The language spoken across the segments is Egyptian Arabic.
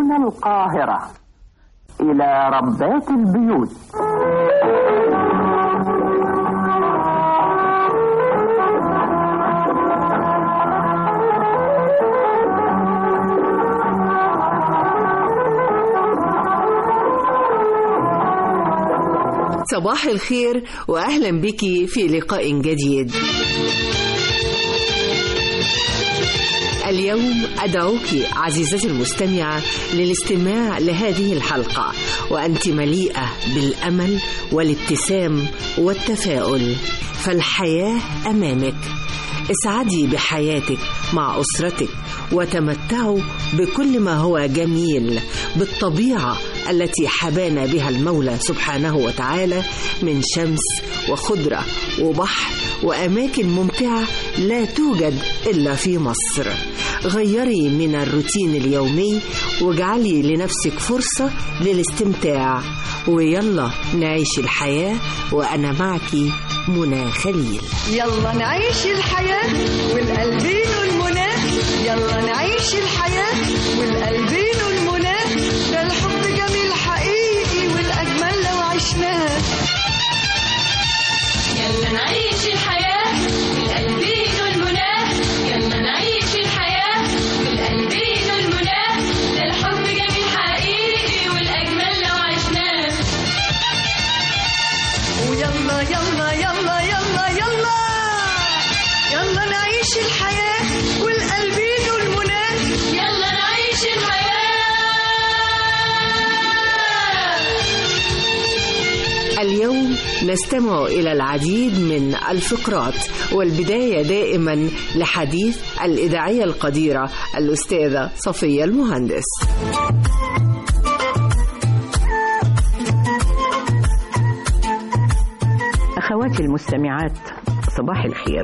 من القاهرة إلى ربات البيوت صباح الخير واهلا بك في لقاء جديد اليوم ادعوك عزيزتي المستمعه للاستماع لهذه الحلقه وانت مليئه بالامل والابتسام والتفاؤل فالحياه امامك اسعدي بحياتك مع اسرتك وتمتعوا بكل ما هو جميل بالطبيعه التي حبانا بها المولى سبحانه وتعالى من شمس وخضره وبحر واماكن ممتعه لا توجد الا في مصر غيري من الروتين اليومي واجعلي لنفسك فرصه للاستمتاع ويلا نعيش الحياه وانا معك منى خليل يلا نعيش الحياة والقلبين المنى يلا نعيش الحياة والقلبين المنى ده الحب جميل حقيقي والأجمل لو عشناه يلا نعيش الحياة بالقلبين والمنى يلا نعيش الحياة بالقلبين والمنى ده الحب جميل حقيقي والأجمل لو عشناه ويلا يلا يلا يلا يلا يلا نعيش الحياة والقلبين المنى يلا نعيش الحياة اليوم نستمع إلى العديد من الفقرات والبداية دائما لحديث الإذاعية القديرة الأستاذة صفية المهندس أخواتي المستمعات صباح الخير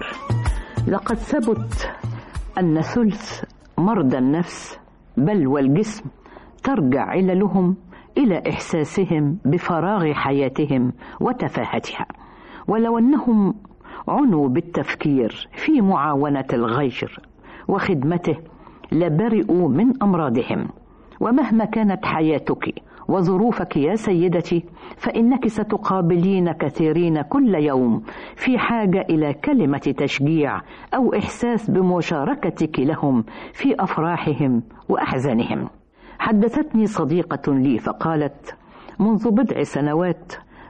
لقد ثبت أن ثلث مرضى النفس بل والجسم ترجع عللهم إلى إحساسهم بفراغ حياتهم وتفاهتها ولو أنهم عنوا بالتفكير في معاونة الغير وخدمته لبرئوا من أمراضهم ومهما كانت حياتك وظروفك يا سيدتي فإنك ستقابلين كثيرين كل يوم في حاجة إلى كلمة تشجيع أو إحساس بمشاركتك لهم في أفراحهم وأحزانهم حدثتني صديقة لي فقالت منذ بضع سنوات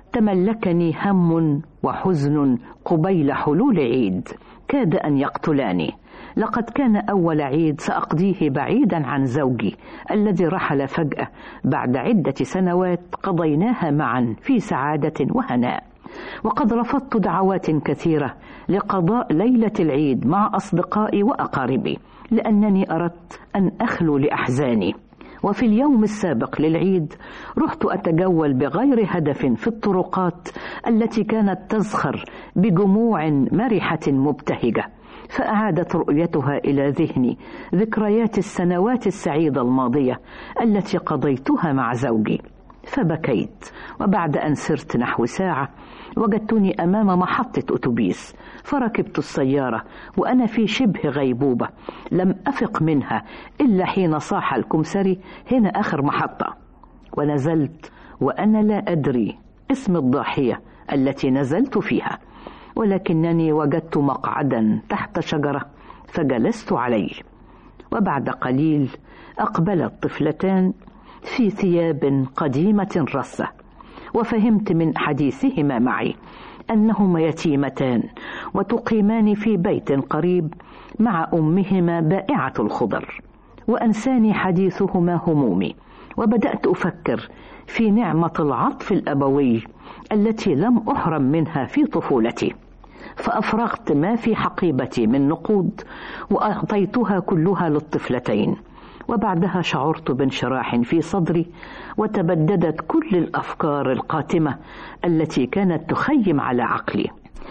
تملكني هم وحزن قبيل حلول عيد كاد أن يقتلاني لقد كان أول عيد سأقضيه بعيدا عن زوجي الذي رحل فجأة بعد عدة سنوات قضيناها معا في سعادة وهناء وقد رفضت دعوات كثيرة لقضاء ليلة العيد مع أصدقائي وأقاربي لأنني أردت أن أخلو لأحزاني وفي اليوم السابق للعيد رحت أتجول بغير هدف في الطرقات التي كانت تزخر بجموع مرحة مبتهجة فأعادت رؤيتها إلى ذهني ذكريات السنوات السعيدة الماضية التي قضيتها مع زوجي فبكيت وبعد أن سرت نحو ساعة وجدتني أمام محطة أتوبيس فركبت السيارة وأنا في شبه غيبوبة لم أفق منها إلا حين صاح الكمسري هنا آخر محطة ونزلت وأنا لا أدري اسم الضاحية التي نزلت فيها ولكنني وجدت مقعدا تحت شجرة فجلست عليه وبعد قليل أقبلت طفلتان في ثياب قديمة رصة وفهمت من حديثهما معي أنهما يتيمتان وتقيمان في بيت قريب مع أمهما بائعة الخضر وأنساني حديثهما همومي وبدأت أفكر في نعمة العطف الأبوي التي لم أحرم منها في طفولتي فأفرغت ما في حقيبتي من نقود وأعطيتها كلها للطفلتين وبعدها شعرت بانشراح في صدري وتبددت كل الافكار القاتمه التي كانت تخيم على عقلي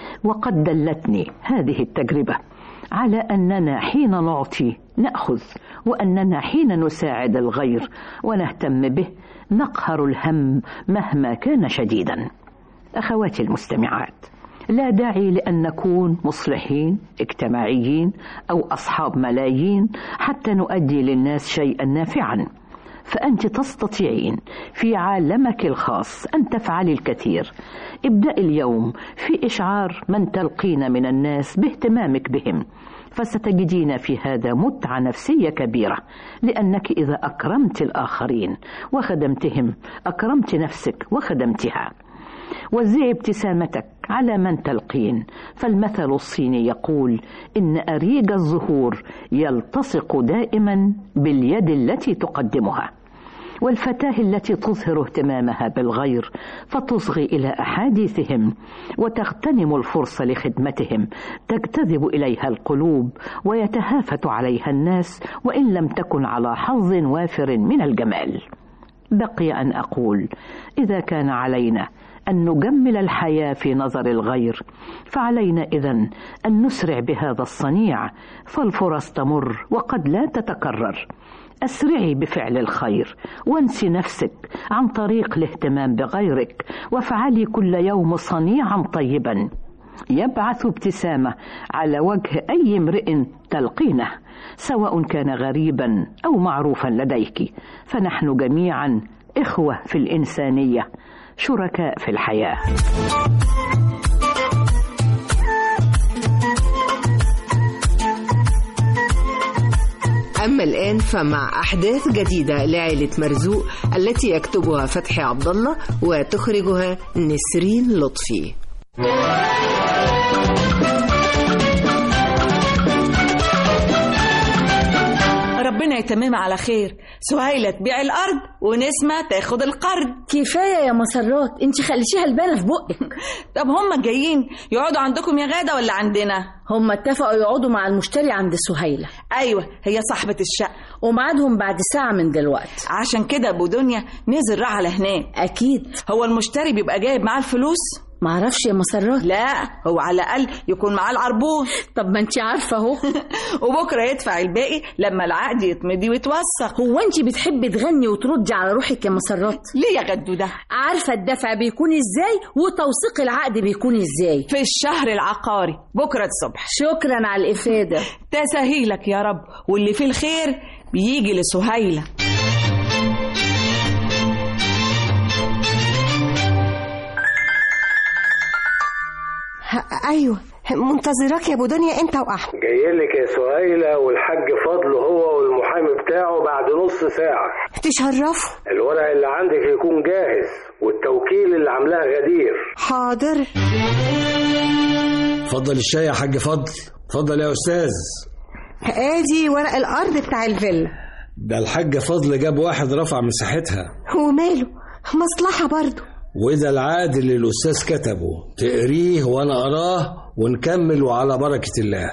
وقد دلتني هذه التجربه على اننا حين نعطي ناخذ واننا حين نساعد الغير ونهتم به نقهر الهم مهما كان شديدا اخواتي المستمعات لا داعي لأن نكون مصلحين اجتماعيين أو أصحاب ملايين حتى نؤدي للناس شيئا نافعا فأنت تستطيعين في عالمك الخاص أن تفعلي الكثير ابدأ اليوم في إشعار من تلقين من الناس باهتمامك بهم فستجدين في هذا متعة نفسية كبيرة لأنك إذا أكرمت الآخرين وخدمتهم أكرمت نفسك وخدمتها وزعي ابتسامتك على من تلقين فالمثل الصيني يقول إن أريج الزهور يلتصق دائما باليد التي تقدمها والفتاة التي تظهر اهتمامها بالغير فتصغي إلى أحاديثهم وتغتنم الفرصة لخدمتهم تجتذب إليها القلوب ويتهافت عليها الناس وإن لم تكن على حظ وافر من الجمال بقي أن أقول إذا كان علينا أن نجمل الحياة في نظر الغير فعلينا إذا أن نسرع بهذا الصنيع فالفرص تمر وقد لا تتكرر أسرعي بفعل الخير وانسي نفسك عن طريق الاهتمام بغيرك وافعلي كل يوم صنيعا طيبا يبعث ابتسامة على وجه أي امرئ تلقينه سواء كان غريبا أو معروفا لديك فنحن جميعا إخوة في الإنسانية شركاء في الحياة أما الآن فمع أحداث جديدة لعائلة مرزوق التي يكتبها فتحي عبد الله وتخرجها نسرين لطفي ربنا يتممها على خير سهيلة تبيع الأرض ونسمة تاخد القرض كفايه يا مسرات انت خليتيها البانه في بقك طب هم جايين يقعدوا عندكم يا غادة ولا عندنا هم اتفقوا يقعدوا مع المشتري عند سهيله أيوة هي صاحبة الشقة وميعادهم بعد ساعه من دلوقتي عشان كده أبو دنيا نزل راح على هناك اكيد هو المشتري بيبقى جايب معاه الفلوس معرفش يا مسرات لا هو على الأقل يكون معاه العربون طب ما انت عارفه اهو وبكرة يدفع الباقي لما العقد يتمضي ويتوثق هو انت بتحبي تغني وتردي على روحك يا مسرات ليه يا غدو ده عارفه الدفع بيكون ازاي وتوثيق العقد بيكون ازاي في الشهر العقاري بكرة الصبح شكرا على الافاده تسهيلك يا رب واللي فيه الخير بيجي لسهيلة ايوه منتظراك يا ابو دنيا انت واحمد جاي لك يا سهيلة والحاج فضل هو والمحامي بتاعه بعد نص ساعة تشرفوا الورق اللي عندك يكون جاهز والتوكيل اللي عاملاه غدير حاضر اتفضل الشاي يا حاج فضل اتفضل يا استاذ ادي ورق الارض بتاع الفيلا ده الحاج فضل جاب واحد رفع مساحتها وماله مصلحة برضو وده العقد اللي الاستاذ كتبه تقريه وانا اراه ونكمل وعلى بركه الله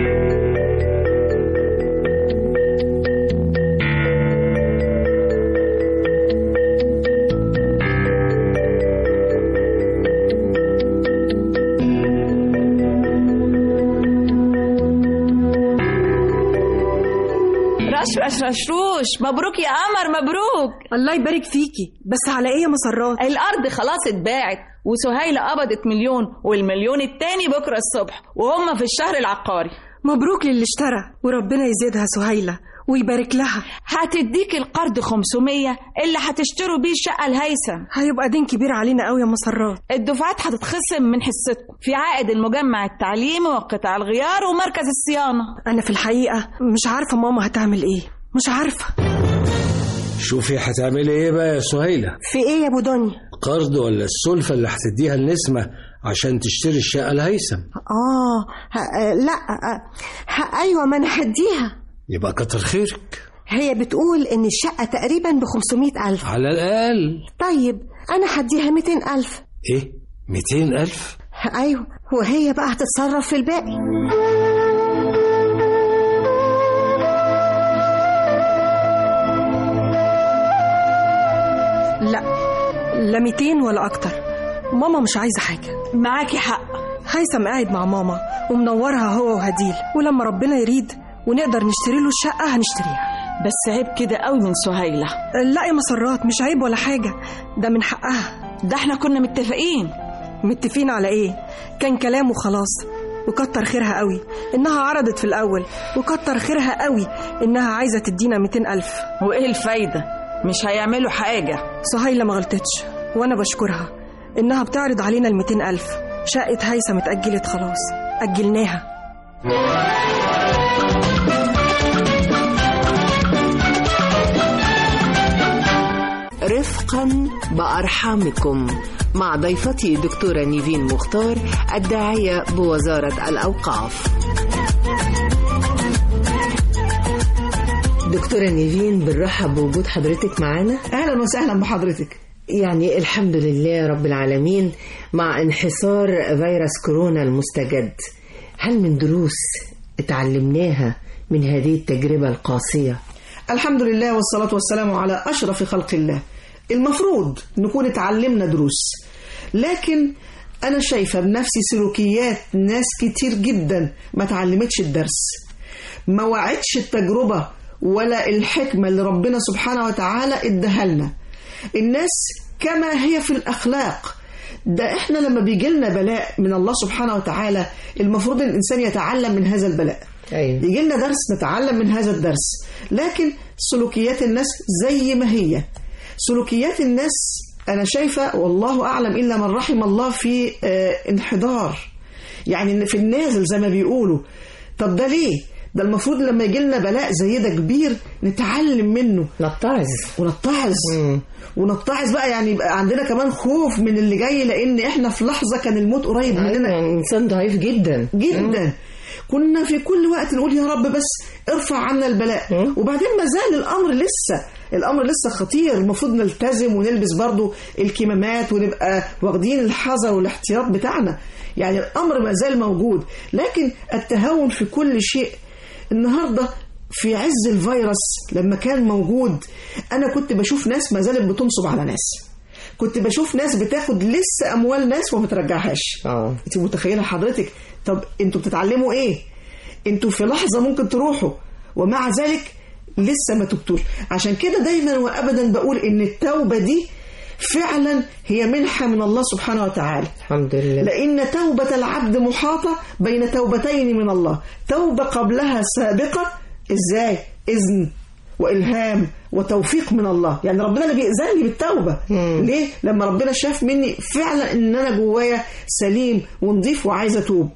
رش رش رشروش مبروك يا قمر مبروك الله يبارك فيكي بس على ايه يا مسرات الأرض خلاص اتباعت وسهيلة قبضت مليون والمليون التاني بكرة الصبح وهم في الشهر العقاري مبروك للي اشترى وربنا يزيدها سهيلة ويبارك لها هتديك القرض 500 اللي هتشتروا بيه الشقة الهيثم هيبقى دين كبير علينا قوي يا مسرات الدفعات هتتخصم من حصتكم في عائد المجمع التعليمي وقطع الغيار ومركز الصيانة انا في الحقيقة مش عارفة ماما هتعمل ايه مش عارفة شوفي هتعملي ايه بقى يا سهيله في ايه يا ابو دنيا قرض ولا السلفه اللي هتديها لنسمه عشان تشتري الشقه الهيثم اه ه- آه، لا آه، ه- ايوه ما انا هديها يبقى كتر خيرك هي بتقول ان الشقة تقريبا ب 500 ألف على الاقل طيب انا هديها 200 ألف ايه 200 الف ايوه وهي بقى هتتصرف في الباقي لا لا 200 ولا اكتر ماما مش عايزه حاجه معاكي حق هيثم قاعد مع ماما ومنورها هو وهديل ولما ربنا يريد ونقدر نشتري له الشقه هنشتريها بس عيب كده قوي من سهيلة لا يا مسرات مش عيب ولا حاجه ده من حقها ده احنا كنا متفقين متفقين على ايه كان كلام وخلاص وكتر خيرها قوي انها عرضت في الاول وكتر خيرها قوي انها عايزه تدينا 200 الف وايه الفايدة مش هيعملوا حاجة سهيلة ما غلطتش وأنا بشكرها إنها بتعرض علينا الميتين ألف شقة هيثم اتأجلت خلاص أجلناها رفقا بأرحامكم مع ضيفتي دكتورة نيفين مختار الداعية بوزارة الأوقاف دكتورة نيفين بنرحب بوجود حضرتك معانا اهلا وسهلا بحضرتك يعني الحمد لله رب العالمين مع انحصار فيروس كورونا المستجد هل من دروس اتعلمناها من هذه التجربة القاسية الحمد لله والصلاة والسلام على أشرف خلق الله المفروض نكون اتعلمنا دروس لكن أنا شايفة بنفسي سلوكيات ناس كتير جدا ما تعلمتش الدرس ما وعدش التجربة ولا الحكمة اللي ربنا سبحانه وتعالى اداها لنا الناس كما هي في الأخلاق ده احنا لما بيجي لنا بلاء من الله سبحانه وتعالى المفروض ان الانسان يتعلم من هذا البلاء أيوة. يجي لنا درس نتعلم من هذا الدرس لكن سلوكيات الناس زي ما هي سلوكيات الناس انا شايفه والله اعلم الا من رحم الله في آه، انحدار يعني إن في النازل زي ما بيقولوا طب ده ليه ده المفروض لما يجي لنا بلاء زي ده كبير نتعلم منه نتعظ ونتعظ ونتعظ بقى يعني يبقى عندنا كمان خوف من اللي جاي لان احنا في لحظه كان الموت قريب مننا يعني انسان ضعيف جدا جدا كنا في كل وقت نقول يا رب بس ارفع عنا البلاء وبعدين ما زال الامر لسه الامر لسه خطير المفروض نلتزم ونلبس برضو الكمامات ونبقى واخدين الحذر والاحتياط بتاعنا يعني الامر ما زال موجود لكن التهاون في كل شيء النهارده في عز الفيروس لما كان موجود انا كنت بشوف ناس ما زالت بتنصب على ناس كنت بشوف ناس بتاخد لسه اموال ناس وما ترجعهاش اه انت متخيله حضرتك طب انتوا بتتعلموا ايه انتوا في لحظه ممكن تروحوا ومع ذلك لسه ما تبتوش عشان كده دايما وابدا بقول ان التوبه دي فعلا هي منحه من الله سبحانه وتعالى الحمد لله لأن توبة العبد محاطة بين توبتين من الله توبة قبلها سابقة إزاي إذن وإلهام وتوفيق من الله يعني ربنا اللي بيأذن لي بالتوبة ليه لما ربنا شاف مني فعلا إن أنا جوايا سليم ونضيف وعايز أتوب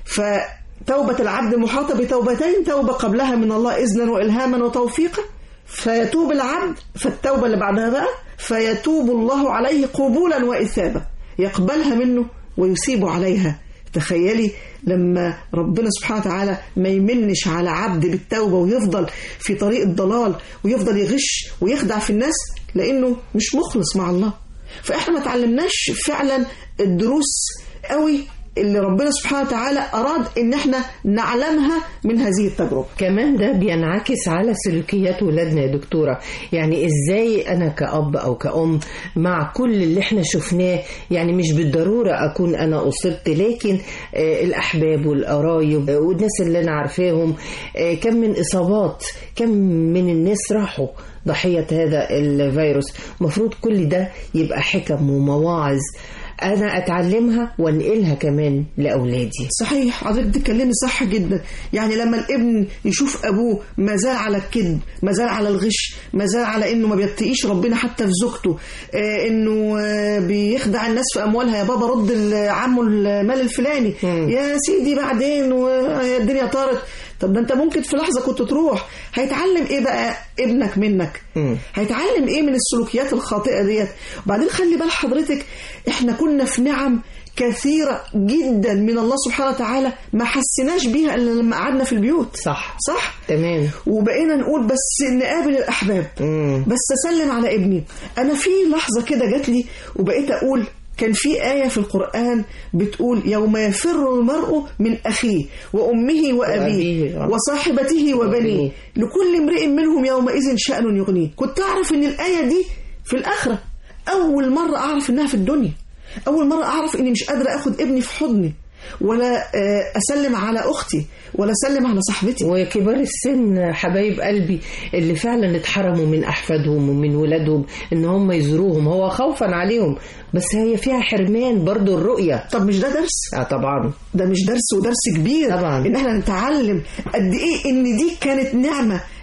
فتوبة العبد محاطة بتوبتين توبة قبلها من الله إذنا وإلهاما وتوفيقا فيتوب العبد فالتوبة اللي بعدها بقى فيتوب الله عليه قبولا وإثابة يقبلها منه ويثيب عليها تخيلي لما ربنا سبحانه وتعالى ما يمنش على عبد بالتوبة ويفضل في طريق الضلال ويفضل يغش ويخدع في الناس لأنه مش مخلص مع الله فإحنا ما تعلمناش فعلا الدروس قوي اللي ربنا سبحانه وتعالى أراد إن احنا نعلمها من هذه التجربة كمان ده بينعكس على سلوكيات ولادنا يا دكتورة يعني ازاي انا كأب او كأم مع كل اللي احنا شفناه يعني مش بالضرورة اكون انا اصبت لكن آه، الاحباب والقرايب آه، والناس اللي انا عارفاهم آه، كم من اصابات كم من الناس راحوا ضحية هذا الفيروس مفروض كل ده يبقى حكم ومواعظ انا اتعلمها وانقلها كمان لاولادي صحيح حضرتك بتتكلمي صح جدا يعني لما الابن يشوف ابوه ما زال على الكذب ما زال على الغش ما زال على انه ما بيتقيش ربنا حتى في زوجته آه انه آه بيخدع الناس في اموالها يا بابا رد ال- عمه المال الفلاني يا سيدي بعدين والدنيا طارت طب ده انت ممكن في لحظه كنت تروح هيتعلم ايه بقى ابنك منك هيتعلم ايه من السلوكيات الخاطئه ديت وبعدين خلي بال حضرتك احنا كنا في نعم كثيرة جدا من الله سبحانه وتعالى ما حسيناش بيها إلا لما قعدنا في البيوت صح صح تمام وبقينا نقول بس نقابل الأحباب بس أسلم على ابني أنا في لحظة كده جات لي وبقيت أقول كان في آية في القرآن بتقول يوم يفر المرء من أخيه وأمه وأبيه وأبيه. وصاحبته وبنيه لكل امرئ منهم يومئذ شأن يغنيه كنت أعرف إن الآية دي في الآخرة أول مرة أعرف إنها في الدنيا أول مرة أعرف إني مش قادرة أخد ابني في حضني ولا آه، أسلم على أختي ولا أسلم على صاحبتي وكبار السن حبايب قلبي اللي فعلا اتحرموا من احفادهم ومن ولادهم ان هم يزوروهم هو خوفا عليهم بس هي فيها حرمان برضو الرؤيه طب مش ده درس اه طبعا ده مش درس ودرس كبير طبعا ان احنا نتعلم قد ايه ان دي كانت نعمه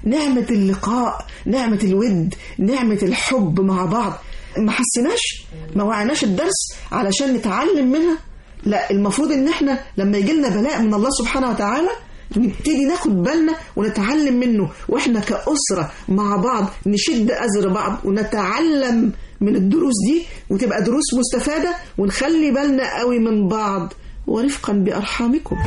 نعمة اللقاء نعمة الود نعمة الحب مع بعض ما حسيناش ما وعناش الدرس علشان نتعلم منها لا المفروض ان احنا لما يجي لنا بلاء من الله سبحانه وتعالى نبتدي ناخد بالنا ونتعلم منه واحنا كأسرة مع بعض نشد أزر بعض ونتعلم من الدروس دي وتبقى دروس مستفادة ونخلي بالنا قوي من بعض ورفقا بأرحامكم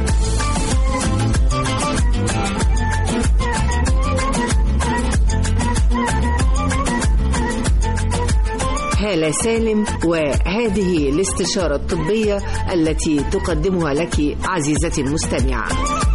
هالة سالم وهذه الاستشارة الطبية التي تقدمها لك عزيزتي المستمعة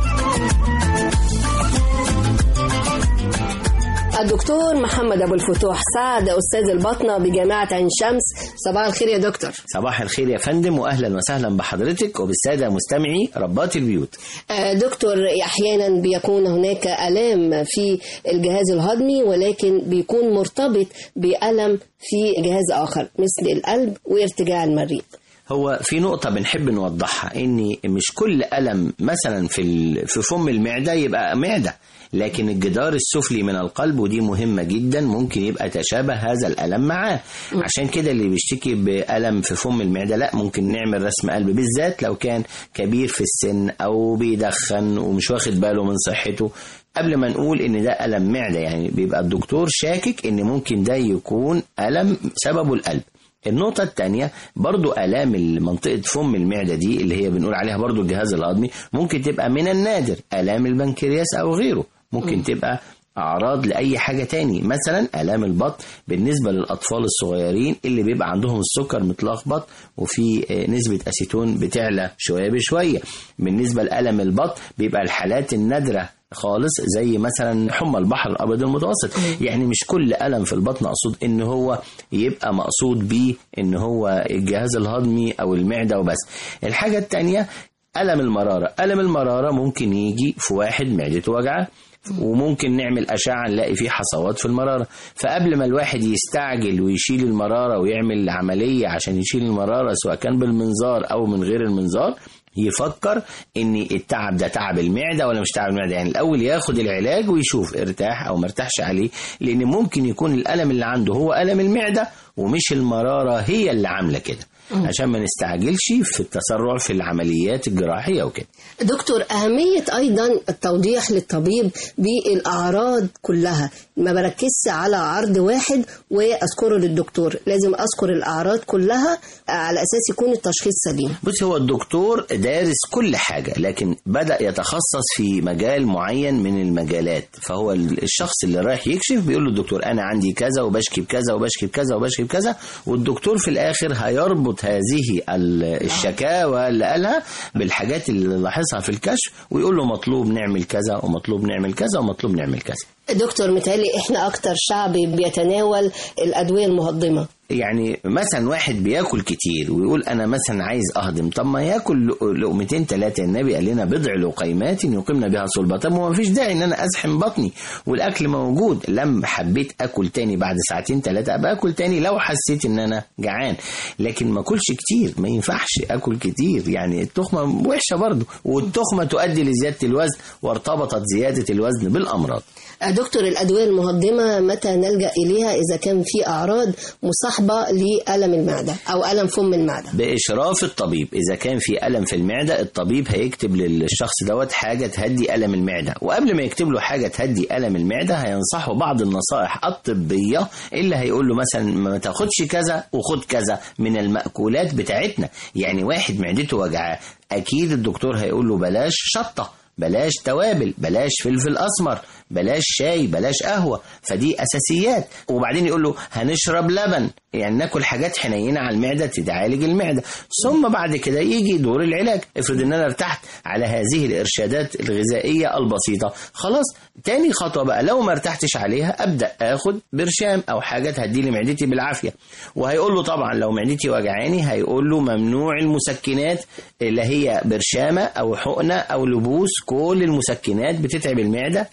الدكتور محمد ابو الفتوح سعد استاذ الباطنه بجامعه عين شمس صباح الخير يا دكتور صباح الخير يا فندم واهلا وسهلا بحضرتك وبالساده مستمعي ربات البيوت آه، دكتور احيانا بيكون هناك الام في الجهاز الهضمي ولكن بيكون مرتبط بالم في جهاز اخر مثل القلب وارتجاع المريء هو في نقطة بنحب نوضحها إن مش كل ألم مثلا في ال- في فم المعدة يبقى معدة لكن الجدار السفلي من القلب ودي مهمة جدا ممكن يبقى تشابه هذا الألم معاه عشان كده اللي بيشتكي بألم في فم المعدة لا ممكن نعمل رسم قلب بالذات لو كان كبير في السن أو بيدخن ومش واخد باله من صحته قبل ما نقول ان ده ألم معدة يعني بيبقى الدكتور شاكك ان ممكن ده يكون ألم سببه القلب النقطة التانية برضو آلام منطقة فم المعدة دي اللي هي بنقول عليها برضو الجهاز الهضمي ممكن تبقى من النادر آلام البنكرياس أو غيره ممكن تبقى أعراض لأي حاجة تاني مثلا آلام البطن بالنسبة للأطفال الصغيرين اللي بيبقى عندهم السكر متلخبط وفي آه، نسبة أسيتون بتعلى شوية بشوية بالنسبة لألم البطن بيبقى الحالات النادرة خالص زي مثلا حمى البحر الابيض المتوسط يعني مش كل الم في البطن اقصد ان هو يبقى مقصود بيه ان هو الجهاز الهضمي او المعده وبس الحاجه التانية الم المراره الم المراره ممكن يجي في واحد معدته وجعه وممكن نعمل أشعة نلاقي فيه حصوات في المرارة فقبل ما الواحد يستعجل ويشيل المرارة ويعمل عملية عشان يشيل المرارة سواء كان بالمنظار أو من غير المنظار يفكر ان التعب ده تعب المعده ولا مش تعب المعده يعني الاول ياخد العلاج ويشوف ارتاح او مرتاحش عليه لان ممكن يكون الالم اللي عنده هو الم المعده ومش المراره هي اللي عامله كده عشان ما نستعجلش في التسرع في العمليات الجراحيه وكده دكتور أهمية أيضا التوضيح للطبيب بالأعراض كلها ما بركزش على عرض واحد وأذكره للدكتور لازم أذكر الأعراض كلها على أساس يكون التشخيص سليم بص هو الدكتور دارس كل حاجة لكن بدأ يتخصص في مجال معين من المجالات فهو الشخص اللي رايح يكشف بيقول له الدكتور أنا عندي كذا وبشكي بكذا وبشكي بكذا وبشكي بكذا والدكتور في الآخر هيربط هذه ال- الشكاوى اللي قالها بالحاجات اللي لاحظها في الكشف ويقول له مطلوب نعمل كذا ومطلوب نعمل كذا ومطلوب نعمل كذا دكتور متهيألي إحنا أكتر شعب بيتناول الأدوية المهضمة يعني مثلا واحد بياكل كتير ويقول انا مثلا عايز اهضم طب ما ياكل لق- لقمتين ثلاثه النبي قال لنا بضع لقيمات يقمن بها صلبه طب ما فيش داعي ان انا ازحم بطني والاكل موجود لما حبيت اكل تاني بعد ساعتين ثلاثه ابقى اكل تاني لو حسيت ان انا جعان لكن ما اكلش كتير ما ينفعش اكل كتير يعني التخمه وحشه برضه والتخمه تؤدي لزياده الوزن وارتبطت زياده الوزن بالامراض دكتور الأدوية المهضمة متى نلجأ إليها إذا كان في أعراض مصاحبة لألم المعدة أو ألم فم المعدة بإشراف الطبيب إذا كان في ألم في المعدة الطبيب هيكتب للشخص دوت حاجة تهدي ألم المعدة وقبل ما يكتب له حاجة تهدي ألم المعدة هينصحه بعض النصائح الطبية اللي هيقول له مثلا ما تاخدش كذا وخد كذا من المأكولات بتاعتنا يعني واحد معدته وجعاه أكيد الدكتور هيقول له بلاش شطة بلاش توابل بلاش فلفل اسمر بلاش شاي بلاش قهوه فدي اساسيات وبعدين يقول له هنشرب لبن يعني ناكل حاجات حنينه على المعده تعالج المعده ثم بعد كده يجي دور العلاج افرض ان انا ارتحت على هذه الارشادات الغذائيه البسيطه خلاص تاني خطوه بقى لو ما ارتحتش عليها ابدا اخد برشام او حاجه تهدي لي معدتي بالعافيه وهيقول له طبعا لو معدتي وجعاني هيقول له ممنوع المسكنات اللي هي برشامه او حقنه او لبوس كل المسكنات بتتعب المعده لكن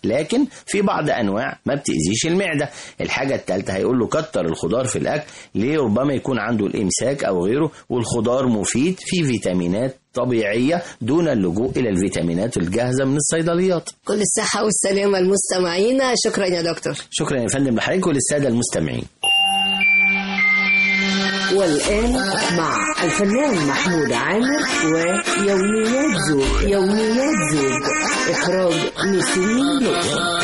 في بعض انواع ما بتاذيش المعده الحاجه الثالثه هيقول له كتر الخضار في الاكل ليه ربما يكون عنده الامساك او غيره والخضار مفيد فيه فيتامينات طبيعيه دون اللجوء الى الفيتامينات الجاهزه من الصيدليات كل الصحة والسلامة المستمعين شكرا يا دكتور شكرا يا فندم لحضرتك وللساده المستمعين والآن مع الفنان محمود عامر ويوميات زوج يوميات زوج إخراج نسرين لطفي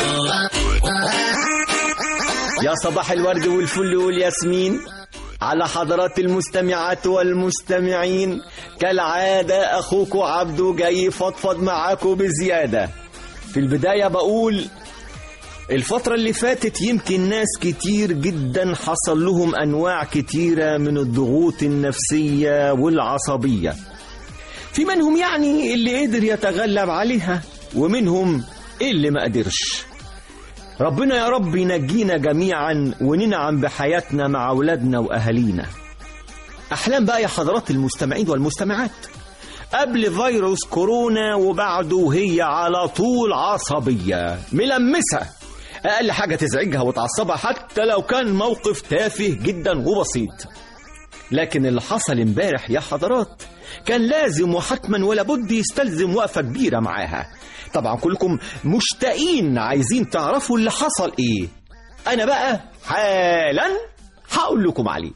يا صباح الورد والفل والياسمين على حضرات المستمعات والمستمعين كالعادة أخوكم عبدو جاي فضفض معاكم بزيادة في البداية بقول الفترة اللي فاتت يمكن ناس كتير جدا حصل لهم أنواع كتيرة من الضغوط النفسية والعصبية في منهم يعني اللي قدر يتغلب عليها ومنهم اللي ما قدرش ربنا يا رب ينجينا جميعا وننعم بحياتنا مع أولادنا وأهالينا أحلام بقى يا حضرات المستمعين والمستمعات قبل فيروس كورونا وبعده هي على طول عصبية ملمسة أقل حاجة تزعجها وتعصبها حتى لو كان موقف تافه جدا وبسيط لكن اللي حصل امبارح يا حضرات كان لازم وحتما ولا بد يستلزم وقفة كبيرة معاها طبعا كلكم مشتاقين عايزين تعرفوا اللي حصل ايه انا بقى حالا هقول لكم عليه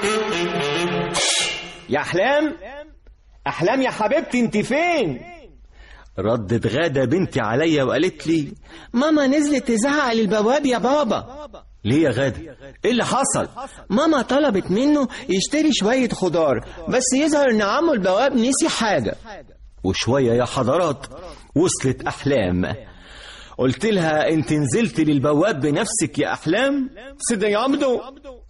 يا احلام احلام يا حبيبتي انت فين ردت غادة بنتي عليا وقالت لي ماما نزلت تزعق للبواب يا بابا ليه يا غادة ايه اللي حصل ماما طلبت منه يشتري شوية خضار بس يظهر ان عمو البواب نسي حاجة وشوية يا حضرات وصلت أحلام قلت لها انت نزلت للبواب بنفسك يا أحلام صدق يا عبدو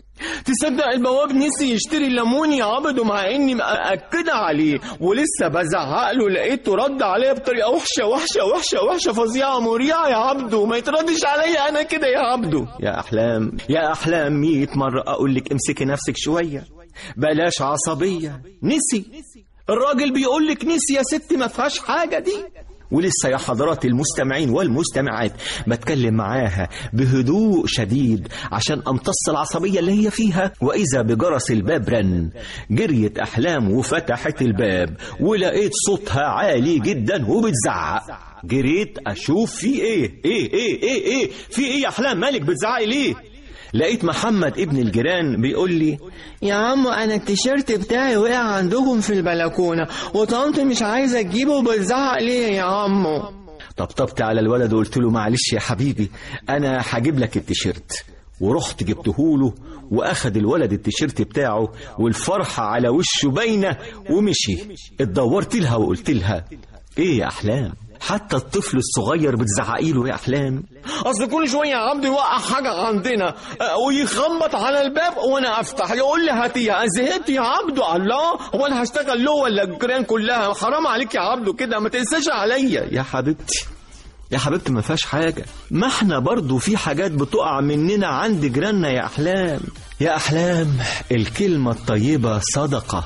تصدق البواب نسي يشتري الليمون يا عبدو مع اني مأكدة عليه ولسه بزعق له لقيته رد عليا بطريقة وحشة وحشة وحشة وحشة فظيعة مريعة يا عبدو ما يتردش عليا انا كده يا عبدو يا احلام يا احلام مية مرة اقول لك امسكي نفسك شوية بلاش عصبية نسي الراجل بيقول لك نسي يا ست ما فيهاش حاجة دي ولسه يا حضرات المستمعين والمستمعات بتكلم معاها بهدوء شديد عشان امتص العصبية اللي هي فيها وإذا بجرس الباب رن جريت أحلام وفتحت الباب ولقيت صوتها عالي جدا وبتزعق جريت أشوف في إيه إيه إيه إيه إيه في إيه يا أحلام مالك بتزعقي ليه لقيت محمد ابن الجيران بيقول لي يا عم انا التيشيرت بتاعي وقع عندكم في البلكونه وطنط مش عايزه تجيبه وبتزعق ليه يا عمو طبطبت على الولد وقلت له معلش يا حبيبي انا هجيب لك التيشيرت ورحت جبتهوله واخد الولد التيشيرت بتاعه والفرحه على وشه باينه ومشي اتدورت لها وقلت لها ايه يا احلام حتى الطفل الصغير بتزعقي له يا احلام اصل كل شويه عبد يوقع حاجه عندنا ويخبط على الباب وانا افتح يقول لي هاتيها زهقت يا عبدو الله هو انا هشتغل له ولا الجيران كلها حرام عليك يا عبدو كده ما تنساش عليا يا حبيبتي يا حبيبتي ما فيهاش حاجة ما احنا برضو في حاجات بتقع مننا عند جيراننا يا أحلام يا أحلام الكلمة الطيبة صدقة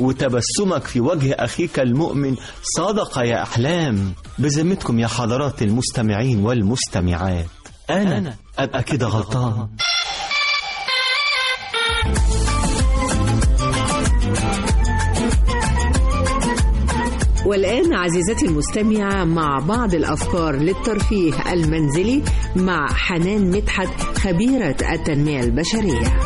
وتبسمك في وجه أخيك المؤمن صدقة يا أحلام بذمتكم يا حضرات المستمعين والمستمعات أنا أبقى كده غلطان والآن عزيزتي المستمعة مع بعض الأفكار للترفيه المنزلي مع حنان مدحت خبيرة التنمية البشرية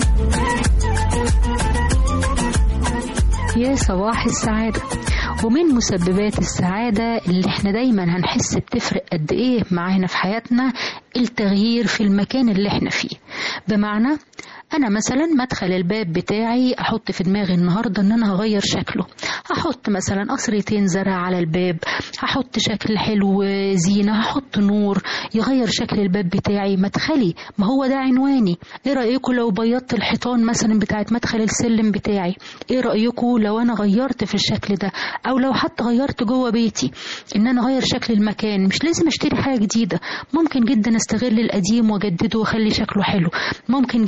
يا صباح السعادة ومن مسببات السعادة اللي احنا دايما هنحس بتفرق قد ايه معانا في حياتنا التغيير في المكان اللي احنا فيه بمعنى انا مثلا مدخل الباب بتاعي احط في دماغي النهارده ان انا هغير شكله هحط مثلا قصرتين زرع على الباب هحط شكل حلو زينه هحط نور يغير شكل الباب بتاعي مدخلي ما هو ده عنواني ايه رايكم لو بيضت الحيطان مثلا بتاعت مدخل السلم بتاعي ايه رايكم لو انا غيرت في الشكل ده او لو حتى غيرت جوه بيتي ان انا اغير شكل المكان مش لازم اشتري حاجه جديده ممكن جدا استغل القديم واجدده واخلي شكله حلو ممكن جدا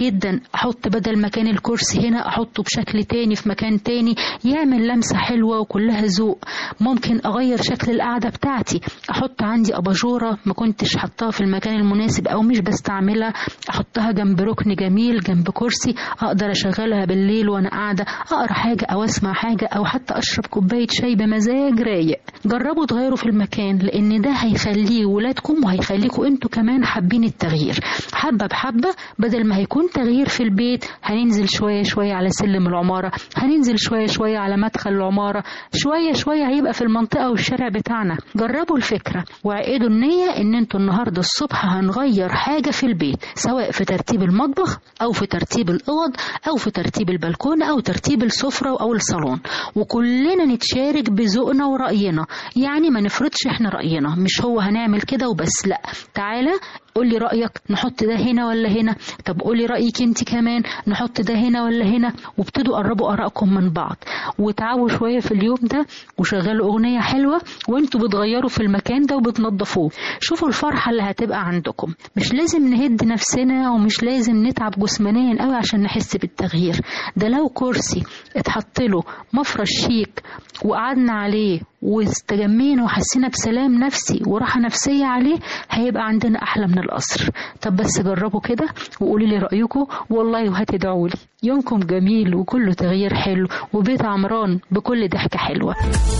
احط بدل مكان الكرسي هنا احطه بشكل تاني في مكان تاني يعمل لمسة حلوة وكلها ذوق ممكن اغير شكل القعدة بتاعتي احط عندي اباجورة ما كنتش حطاها في المكان المناسب او مش بستعملها احطها جنب ركن جميل جنب كرسي اقدر اشغلها بالليل وانا قاعدة اقرا حاجة او اسمع حاجة او حتى اشرب كوباية شاي بمزاج رايق جربوا تغيروا في المكان لان ده هيخليه ولادكم وهيخليكم انتوا كمان حابين التغيير حبة بحبة بدل ما هيكون تغيير في البيت هننزل شوية شوية على سلم العمارة هننزل شوية شوية على مدخل العمارة شوية شوية هيبقى في المنطقة والشارع بتاعنا جربوا الفكرة وعقدوا النية ان انتوا النهاردة الصبح هنغير حاجة في البيت سواء في ترتيب المطبخ او في ترتيب الاوض او في ترتيب البلكونة او ترتيب السفرة او الصالون وكلنا نتشارك بذوقنا ورأينا يعني ما نفرضش احنا رأينا مش هو هنعمل كده وبس لا تعالى قولي رأيك نحط ده هنا ولا هنا طب قولي رأيك انت كمان نحط ده هنا ولا هنا وابتدوا قربوا آرائكم من بعض وتعبوا شوية في اليوم ده وشغلوا أغنية حلوة وانتوا بتغيروا في المكان ده وبتنظفوه شوفوا الفرحة اللي هتبقى عندكم مش لازم نهد نفسنا ومش لازم نتعب جسمانيا قوي عشان نحس بالتغيير ده لو كرسي اتحط له مفرش شيك وقعدنا عليه واستجمينا وحسينا بسلام نفسي وراحة نفسية عليه هيبقى عندنا أحلى من القصر طب بس جربوا كده وقولوا لي رأيكم والله وهتدعوا لي يومكم جميل وكله تغيير حلو وبيت عمران بكل ضحكة حلوة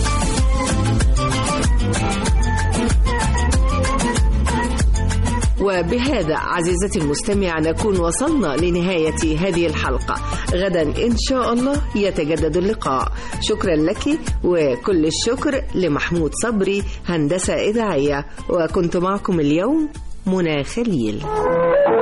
وبهذا عزيزتي المستمعة نكون وصلنا لنهاية هذه الحلقة غدا إن شاء الله يتجدد اللقاء شكرا لك وكل الشكر لمحمود صبري هندسة إذاعية وكنت معكم اليوم منى خليل